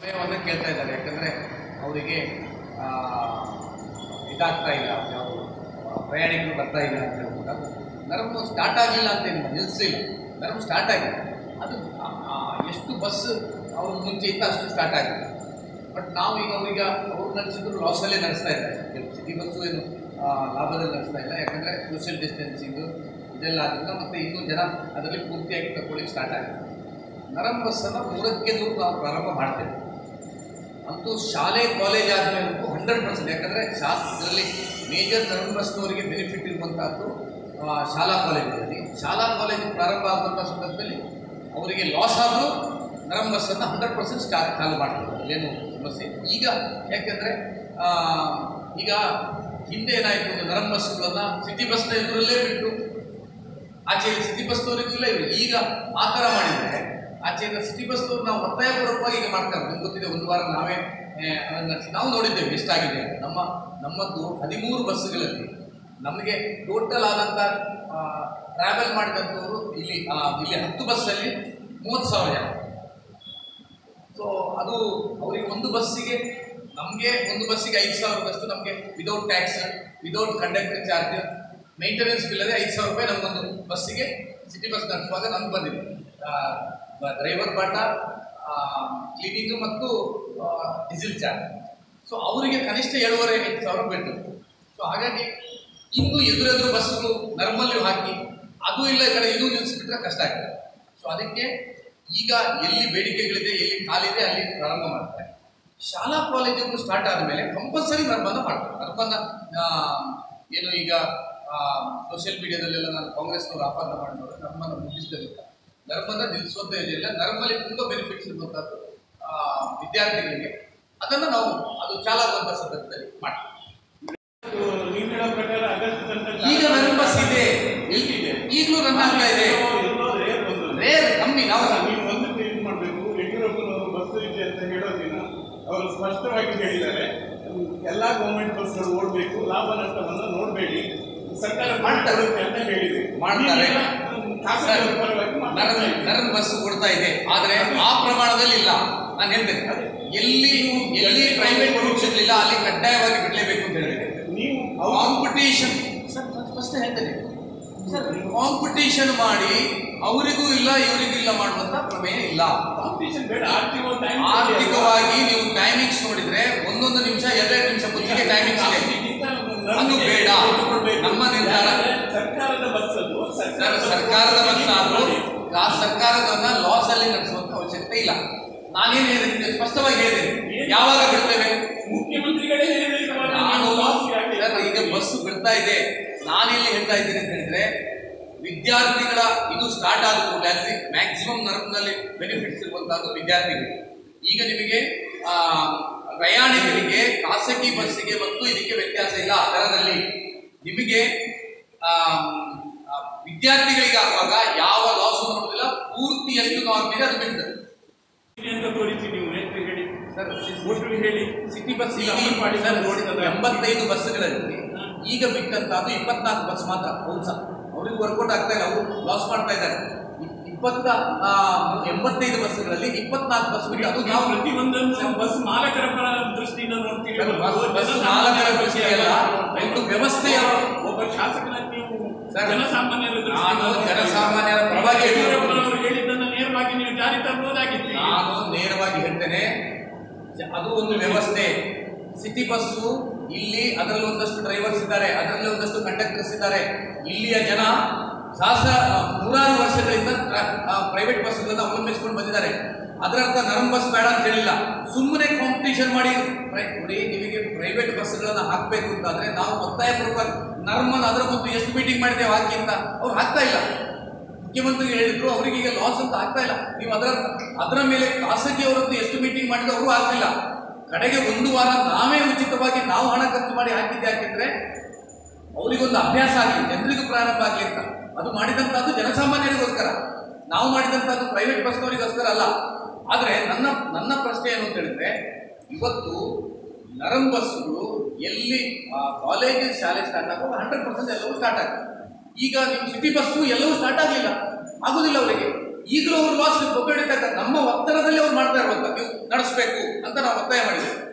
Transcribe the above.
ಸಮಯವನ್ನು ಕೇಳ್ತಾ ಇದ್ದಾರೆ ಯಾಕಂದರೆ ಅವರಿಗೆ ಇದಾಗ್ತಾ ಇಲ್ಲ ಯಾವುದು ಪ್ರಯಾಣಿಕರು ಬರ್ತಾ ಇಲ್ಲ ಅಂತ ಹೇಳ್ಬಿಟ್ಟು ನರಮು ಸ್ಟಾರ್ಟ್ ಆಗಲಿಲ್ಲ ಅಂತ ಏನು ನಿಲ್ಲಿಸಲಿಲ್ಲ ನರಮು ಸ್ಟಾರ್ಟ್ ಆಗಿದೆ ಅದು ಆ, ಆ, ಎಷ್ಟು ಬಸ್ ಅವ್ರ ಮುಂಚೆ ಇತ್ತು ಅಷ್ಟು ಸ್ಟಾರ್ಟ್ ಆಗಿದೆ ಬಟ್ ನಾವು ಈಗ ಅವ್ರಿಗೆ ಅವ್ರು ನಡೆಸಿದ್ರು ಲಾಸಲ್ಲೇ ನಡೆಸ್ತಾ ಇದ್ದಾರೆ ಸಿಟಿ ಬಸ್ಸು ಏನು ಆ, ಲಾಭದಲ್ಲಿ ನಡೆಸ್ತಾ ಇಲ್ಲ ಯಾಕಂದರೆ ಸೋಷಿಯಲ್ ಡಿಸ್ಟೆನ್ಸಿಂಗು ಇದೆಲ್ಲ ಆದ್ದರಿಂದ ಮತ್ತು ಇನ್ನೂ ಜನ ಅದರಲ್ಲಿ ಪೂರ್ತಿಯಾಗಿ ತಗೊಳ್ಳಿಕ್ಕೆ ಸ್ಟಾರ್ಟ್ ಆಗಿದೆ ನರಂ ಬಸ್ಸನ್ನು ಮೂರಕ್ಕೆ ದೂರ ನಾವು ಪ್ರಾರಂಭ ಮಾಡ್ತೇವೆ ಅಂತೂ ಶಾಲೆ ಕಾಲೇಜ್ ಆದಮೇಲಂತೂ ಹಂಡ್ರೆಡ್ ಪರ್ಸೆಂಟ್ ಯಾಕಂದರೆ ಶಾ ಇದರಲ್ಲಿ ಮೇಜರ್ ನರಂ ಬಸ್ನವರಿಗೆ ಬೆನಿಫಿಟ್ ಇರುವಂಥದ್ದು ಆ, ಶಾಲಾ ಕಾಲೇಜಲ್ಲಿ ಶಾಲಾ ಕಾಲೇಜು ಪ್ರಾರಂಭ ಆಗುವಂಥ ಸಂದರ್ಭದಲ್ಲಿ ಅವರಿಗೆ ಲಾಸ್ ಆದರೂ ನರಂ ಬಸ್ಸನ್ನು ಹಂಡ್ರೆಡ್ ಪರ್ಸೆಂಟ್ ಸ್ಟಾ ಚಾಲು ಮಾಡ್ತಾರೆ ಅಲ್ಲೇನು ಸಮಸ್ಯೆ ಈಗ ಯಾಕೆಂದರೆ ಈಗ ಹಿಂದೆ ಏನಾಯಿತು ನರಂ ಬಸ್ಸುಗಳನ್ನು ಸಿಟಿ ಬಸ್ನ ಎದುರಲ್ಲೇ ಬಿಟ್ಟು ಆಚೆ ಸಿಟಿ ಬಸ್ನವರಿಗಿಲ್ಲ ಇವರು ಈಗ ಆ ಥರ ಮಾಡಿದರೆ ಆಚೆಯಿಂದ ಸಿಟಿ ಬಸ್ನವ್ರು ನಾವು ಒತ್ತಾಯಪೂರ್ವಕವಾಗಿ ಈಗ ಮಾಡ್ತಾರೆ ನಿಮ್ಗೆ ಗೊತ್ತಿದೆ ಒಂದು ವಾರ ನಾವೇ ಆ, ಅದನ್ನ ನಡೆಸಿ ನಾವು ನೋಡಿದ್ದೇವೆ ಎಷ್ಟಾಗಿದೆ ಅಂತ. ನಮ್ಮ ನಮ್ಮದ್ದು ಹದಿಮೂರು ಬಸ್ಸುಗಳಲ್ಲಿ ನಮಗೆ ಟೋಟಲ್ ಆದಂಥ ಟ್ರಾವೆಲ್ ಮಾಡಿದಂಥವರು ಇಲ್ಲಿ ಆ, ಇಲ್ಲಿ ಹತ್ತು ಬಸ್ಸಲ್ಲಿ ಮೂವತ್ತು ಸಾವಿರ ಜನ ಸೊ ಅದು ಅವರಿಗೆ ಒಂದು ಬಸ್ಸಿಗೆ ನಮಗೆ ಒಂದು ಬಸ್ಸಿಗೆ ಐದು ಸಾವಿರದಷ್ಟು ನಮಗೆ without tax without conductor charge maintenance ಇಲ್ಲದೆ ಐದು ಸಾವಿರ ರೂಪಾಯಿ ನಮಗೊಂದು ಬಸ್ಸಿಗೆ ಸಿಟಿ ಬಸ್ ನಡೆಸುವಾಗ ನಮ್ಗೆ ಬಂದಿದೆ ಡ್ರೈವರ್ ಬಾಟ ಕ್ಲೀನಿಂಗು ಮತ್ತು ಡೀಸೆಲ್ ಚಾರ್ಜ್ ಸೊ ಅವರಿಗೆ ಕನಿಷ್ಠ ಏಳುವರೆ ಎಂಟು ಸಾವಿರ ಬೀಳ್ತದೆ ಸೊ ಹಾಗಾಗಿ ಇನ್ನು ಎದುರೆದುರು ಬಸ್ಸುಗಳು ನರ್ಮಲ್ಲಿ ಹಾಕಿ ಅದು ಇಲ್ಲ ಈ ಕಡೆ ಇದು ನಿಲ್ಲಿಸ್ಬಿಟ್ರೆ ಕಷ್ಟ ಆಗ್ತದೆ ಸೊ ಅದಕ್ಕೆ ಈಗ ಎಲ್ಲಿ ಬೇಡಿಕೆಗಳಿದೆ ಎಲ್ಲಿ ಕಾಲಿದೆ ಅಲ್ಲಿ ಪ್ರಾರಂಭ ಮಾಡ್ತಾರೆ ಶಾಲಾ ಕಾಲೇಜುಗಳು ಸ್ಟಾರ್ಟ್ ಆದಮೇಲೆ ಕಂಪಲ್ಸರಿ ನರ್ಬಂಧ ಮಾಡ್ತಾರೆ ನರ್ಬಂಧ ಆ, ಏನು ಈಗ ಸೋಷಿಯಲ್ ಮೀಡಿಯಾದಲ್ಲೆಲ್ಲ ನಾನು ಕಾಂಗ್ರೆಸ್ನವರು ಆಪಾದನೆ ಮಾಡಿ ನೋಡಿದ್ರೆ ನರ್ಬಂಧ ಮುಗಿಸ್ತಿಲ್ಲ ನರ್ಬಂಧ ನಿಲ್ಲಿಸುವಂತ ಇದೆಯಲ್ಲ ನರ್ಮಲ್ಲಿ ತುಂಬ ಬೆನಿಫಿಟ್ಸ್ ಇರುವಂಥದ್ದು ಆ, ವಿದ್ಯಾರ್ಥಿಗಳಿಗೆ ಅದನ್ನು ನಾವು ಅದು ಚಾಲಾಗುವಂಥ ಸಂದರ್ಭದಲ್ಲಿ ಮಾಡ್ತೀವಿ ನೀವು ಹೇಳೋ ಪ್ರಕಾರ ಆಗಸ್ಟ್ ತನಕ ಈಗ ನರ್ಮ್ ಬಸ್ ಇದೆ ಎಲ್ಲಿದೆ? ಈಗಲೂ ರನ್ ಆಗ್ತಾ ಇದೆ ಎಲ್ಲೋ ರೇರ್ ಒಂದು. ರೇರ್ ಕಮ್ಮಿ ನಾವು ನೀವು ಒಂದು ಇದು ಮಾಡಬೇಕು ಯಡಿಯೂರಪ್ಪನವರು ಬಸ್ ಇದೆ ಅಂತ ಹೇಳೋ ದಿನ ಅವರು ಸ್ಪಷ್ಟವಾಗಿ ಹೇಳಿದ್ದಾರೆ ಎಲ್ಲ ಗೌರ್ಮೆಂಟ್ ಬಸ್ಗಳು ಓಡಬೇಕು ಲಾಭ ನಷ್ಟವನ್ನು ನೋಡಬೇಡಿ ಸರ್ಕಾರ ಮಾಡ್ಕೊಡುತ್ತೆ ಅಂತ ಹೇಳಿದೆ ಮಾಡ್ತಾರೆ. ನೀವೆಲ್ಲ, ಹ್ಮ್, ಖಾಸಗಿಯವರ ಪರವಾಗಿ ಮಾತಾಡ್ತಾ ನರನ್ ಇದ್ದೀರಿ. ನರನ್ ಬಸ್ ಕೊಡ್ತಾ ಇದೆ ಆದರೆ ಆ ಪ್ರಮಾಣದಲ್ಲಿ ಇಲ್ಲ ನಾನು ಹೇಳ್ತೇನೆ ಎಲ್ಲಿ ಎಲ್ಲಿ ಪ್ರೈವೇಟ್ ರೂಟ್ಸ್ ಇರಲಿಲ್ಲ ಅಲ್ಲಿ ಕಡ್ಡಾಯವಾಗಿ ಬಿಡಲೇಬೇಕು ಅಂತ ಹೇಳಿದೆ ನೀವು ಅವ್ರು ಕಾಂಪಿಟೇಷನ್ ಫಸ್ಟ್ ಹೇಳ್ತೇನೆ ಕಾಂಪಿಟೇಷನ್ ಮಾಡಿ ಅವರಿಗೂ ಇಲ್ಲ ಇವರಿಗೂ ಇಲ್ಲ ಮಾಡುವಂತ ಪ್ರಮೇಯ ಇಲ್ಲ ಕಾಂಪಿಟೇಷನ್ ಬೇಡ ಆರ್ಥಿಕ time ಆರ್ಥಿಕವಾಗಿ ನೀವು ಟೈಮಿಂಗ್ಸ್ ನೋಡಿದ್ರೆ ಒಂದೊಂದು ನಿಮಿಷ ಎರಡೆರಡು ನಿಮಿಷ ಬುದ್ಧಿಗೆ ಟೈಮಿಂಗ್ಸ್ ಇದೆ ಅದು ಬೇಡ. ನಮ್ಮ ನಿರ್ಧಾರ. ಸರ್ಕಾರದ ಬಸ್ ಅದು ಸರ್ ಸರ್ಕಾರದ ಬಸ್ ಆದರೂ ಆ ಸರ್ಕಾರದನ್ನ ಲಾಸ್ ಅಲ್ಲಿ ನಡೆಸುವಂತ ಅವಶ್ಯಕತೆ ಇಲ್ಲ ನಾನೇನು ಹೇಳಿದ್ದೀನಿ ಸ್ಪಷ್ಟವಾಗಿ ಹೇಳಿದ್ದೀನಿ ಯಾವಾಗ ಬಿಡ್ತೇವೆ ಮುಖ್ಯಮಂತ್ರಿಗಳೇ ಹೇಳಿದ್ರು ನಾನು ಲಾಸ್ ಯಾಕೆ ಸರ್ ಈಗ ಬಸ್ ಬಿಡ್ತಾ ಇದೆ ನಾನೆಲ್ಲಿ ಹೇಳ್ತಾ ಇದ್ದೀನಿ ಅಂತ ಹೇಳಿದ್ರೆ ವಿದ್ಯಾರ್ಥಿಗಳ ಇದು ಸ್ಟಾರ್ಟ್ ಆದ ಕೂಡಲೇ ಅಲ್ಲಿ ಮ್ಯಾಕ್ಸಿಮಮ್ ನರ್ಮ್ನಲ್ಲಿ ಬೆನಿಫಿಟ್ಸ್ ಇರುವಂತಹದ್ದು ವಿದ್ಯಾರ್ಥಿಗಳು ಈಗ ನಿಮಗೆ ಆ, ಪ್ರಯಾಣಿಕರಿಗೆ ಖಾಸಗಿ ಬಸ್ಸಿಗೆ ಮತ್ತು ಇದಕ್ಕೆ ವ್ಯತ್ಯಾಸ ಇಲ್ಲ ದರದಲ್ಲಿ ನಿಮಗೆ ಆ, ಆ, ವಿದ್ಯಾರ್ಥಿಗಳಿಗೆ ಆಗುವಾಗ ಯಾವ ಲಾಸ್ ನೋಡೋದಿಲ್ಲ ಪೂರ್ತಿ ಎಷ್ಟು ನಾರ್ಮ್ ಇದೆ ಅದು ಬೀಳ್ತದೆ ಅಂತ ತೋರಿಸಿ ನೀವು ರೇಟ್ ಹೇಳಿ ಸರ್ ಒಟ್ಟು ಹೇಳಿ ಸಿಟಿ ಬಸ್ ಈಗ ಈಗ ಅಮಲು ಮಾಡಿ ಸರ್ ನೋಡಿದ ಎಂಬತ್ತೈದು ಬಸ್ಗಳಲ್ಲಿ ಈಗ ಬಿಟ್ಟಂತದ್ದು ಇಪ್ಪತ್ನಾಲ್ಕು ಬಸ್ ಮಾತ್ರ ಹೌದು ಸರ್ ಅವ್ರಿಗೆ ವರ್ಕೌಟ್ ಆಗ್ತಾ ಇಲ್ಲ ಅವರು ಲಾಸ್ ಮಾಡ್ತಾ ಇದ್ದಾರೆ ಇ- ಇಪ್ಪತ್ತ ಆ, ಎಂಬತ್ತೈದು ಬಸ್ಗಳಲ್ಲಿ ಇಪ್ಪತ್ನಾಲ್ಕು ಬಸ್ ಬಿಟ್ಟು ಅದು ನಾವು ನಾವು ಪ್ರತಿ ಒಂದನ್ನು ಬಸ್ ಮಾಲಕರ ಪರ ದೃಷ್ಟಿಯಿಂದ ನೋಡ್ತೀವಿ ಸರ್, ಬಸ್ ಬಸ್ ಮಾಲಕರ ದೃಷ್ಟಿಯಲ್ಲ ಒಂದು ವ್ಯವಸ್ಥೆಯ ಒಬ್ಬ ಶಾಸಕನಾಗಿ ನೀವು ಸರ್, ಜನಸಾಮಾನ್ಯರ ನಾನು ದೃಷ್ಟಿಯಿಂದ ಜನಸಾಮಾನ್ಯರ ಪರವಾಗಿ ಯಡಿಯೂರಪ್ಪನವರು ಹೇಳಿದ್ದನ್ನು ನೇರವಾಗಿ ನೀವು ಜಾರಿ ತರಬಹುದಾಗಿತ್ತು ನಾನು ನೇರವಾಗಿ ಹೇಳ್ತೇನೆ ಜ- ಅದು ಒಂದು ವ್ಯವಸ್ಥೆ ಸಿಟಿ ಬಸ್ಸು ಇಲ್ಲಿ ಅದರಲ್ಲಿ ಒಂದಷ್ಟು ಡ್ರೈವರ್ಸ್ ಇದ್ದಾರೆ ಅದರಲ್ಲಿ ಒಂದಷ್ಟು ಕಂಡಕ್ಟರ್ಸ್ ಇದ್ದಾರೆ ಇಲ್ಲಿಯ ಜನ ಸಹಸ್ರ ಆ, ನೂರಾರು ವರ್ಷಗಳಿಂದ ಪ್ರೈವೇಟ್ ಬಸ್ಗಳನ್ನು ಅವಲಂಬಿಸಿಕೊಂಡು ಬಂದಿದ್ದಾರೆ ಅದರರ್ಥ ನರಂ ಬಸ್ ಬೇಡ ಅಂತ ಹೇಳಿಲ್ಲ ಸುಮ್ಮನೆ ಕಾಂಪಿಟೇಷನ್ ಮಾಡಿ ಪ್ರೈ- ನೋಡಿ ನಿಮಗೆ ಪ್ರೈವೇಟ್ ಬಸ್ಗಳನ್ನು ಹಾಕಬೇಕು ಅಂತಾದ್ರೆ ನಾವು ಒತ್ತಾಯಪೂರ್ವಕ ನರ್ಮನ್ ಅದರ ಮೊದಲು ಎಷ್ಟು ಮೀಟಿಂಗ್ ಮಾಡಿದ್ದೇವೆ ಹಾಕಿ ಅಂತ ಅವ್ರು ಹಾಕ್ತಾ ಇಲ್ಲ ಮುಖ್ಯಮಂತ್ರಿ ಹೇಳಿದ್ರು ಅವರಿಗೆ ಈಗ ಲಾಸ್ ಅಂತ ಆಗ್ತಾ ಇಲ್ಲ ನೀವು ಅದರ ಅದರ ಮೇಲೆ ಖಾಸಗಿಯವರದ್ದು ಎಷ್ಟು ಮೀಟಿಂಗ್ ಮಾಡಿದ್ರು ಅವರು ಆಗ್ಲಿಲ್ಲ ಕಡೆಗೆ ಒಂದು ವಾರ ನಾವೇ ಉಚಿತವಾಗಿ ನಾವು ಹಣ ಖರ್ಚು ಮಾಡಿ ಹಾಕಿದ್ದೆ ಯಾಕೆಂದ್ರೆ ಅವರಿಗೊಂದು ಅಭ್ಯಾಸ ಆಗಲಿ ಜನರಿಗೂ ಪ್ರಾರಂಭ ಆಗಲಿ ಅಂತ ಅದು ಮಾಡಿದಂತಹದ್ದು ಜನಸಾಮಾನ್ಯರಿಗೋಸ್ಕರ ನಾವು ಮಾಡಿದಂತಹದ್ದು ಪ್ರೈವೇಟ್ ಬಸ್ನವರಿಗೋಸ್ಕರ ಅಲ್ಲ ಆದರೆ ನನ್ನ ನನ್ನ ಪ್ರಶ್ನೆ ಏನು ಅಂತ ಹೇಳಿದ್ರೆ ಇವತ್ತು ನರಂ ಬಸ್ಸುಗಳು ಎಲ್ಲಿ ಕಾಲೇಜ್ ಶಾಲೆ ಸ್ಟಾರ್ಟ್ ಆಗುವಾಗ ಹಂಡ್ರೆಡ್ ಪರ್ಸೆಂಟ್ ಎಲ್ಲವೂ ಸ್ಟಾರ್ಟ್ ಆಗ್ತದೆ ಈಗ ನೀವು ಸಿಟಿ ಬಸ್ಸು ಎಲ್ಲವೂ ಸ್ಟಾರ್ಟ್ ಆಗಲಿಲ್ಲ ಆಗೋದಿಲ್ಲ ಅವರಿಗೆ ಈಗಲೂ ಅವ್ರು ಲಾಸ್ ಬೊಬ್ಬೆ ಹೊಡಿತಾ ಇದ್ದಾರೆ ನಮ್ಮ ಒತ್ತಡದಲ್ಲಿ ಅವ್ರು ಮಾಡ್ತಾ ಇರುವಂತ ನೀವು ನಡೆಸಬೇಕು ಅಂತ ನಾವು ಒತ್ತಾಯ ಮಾಡಿದ್ದೇವೆ